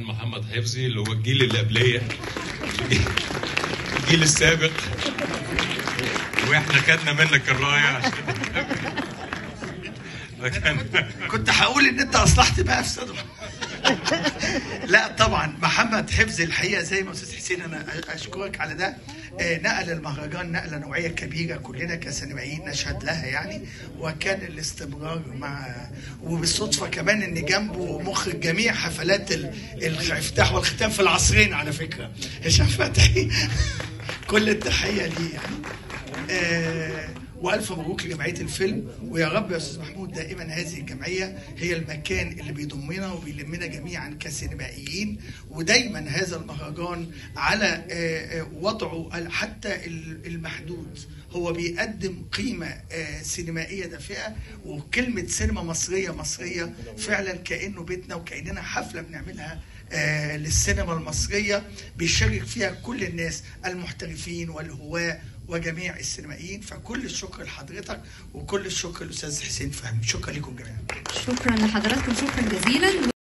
الفنان محمد حفظي اللي هو الجيل اللي قبليه الجيل السابق واحنا خدنا منك الرايه عشان فكان كنت هقول ان انت اصلحت بقى في صدره لا طبعا محمد حفظي الحقيقه زي ما استاذ حسين انا اشكرك على ده آه، نقل المهرجان نقله نوعيه كبيره كلنا كسينمائيين نشهد لها يعني وكان الاستمرار مع وبالصدفه كمان ان جنبه مخرج جميع حفلات ال- الافتتاح والختام في العصرين على فكره هشام فتحي كل التحيه ليه يعني آه، والف مبروك لجمعيه الفيلم ويا رب يا استاذ محمود دائما هذه الجمعيه هي المكان اللي بيضمنا وبيلمنا جميعا كسينمائيين ودايما هذا المهرجان على آه، آه، وضعه ال- حتى ال- المحدود هو بيقدم قيمه آه، سينمائيه دافئه وكلمه سينما مصريه مصريه فعلا كانه بيتنا وكاننا حفله بنعملها آه، للسينما المصريه بيشارك فيها كل الناس المحترفين والهواة وجميع السينمائيين فكل الشكر لحضرتك وكل الشكر للاستاذ حسين فهمي شكرا لكم جميعا شكرا لحضراتكم شكرا جزيلا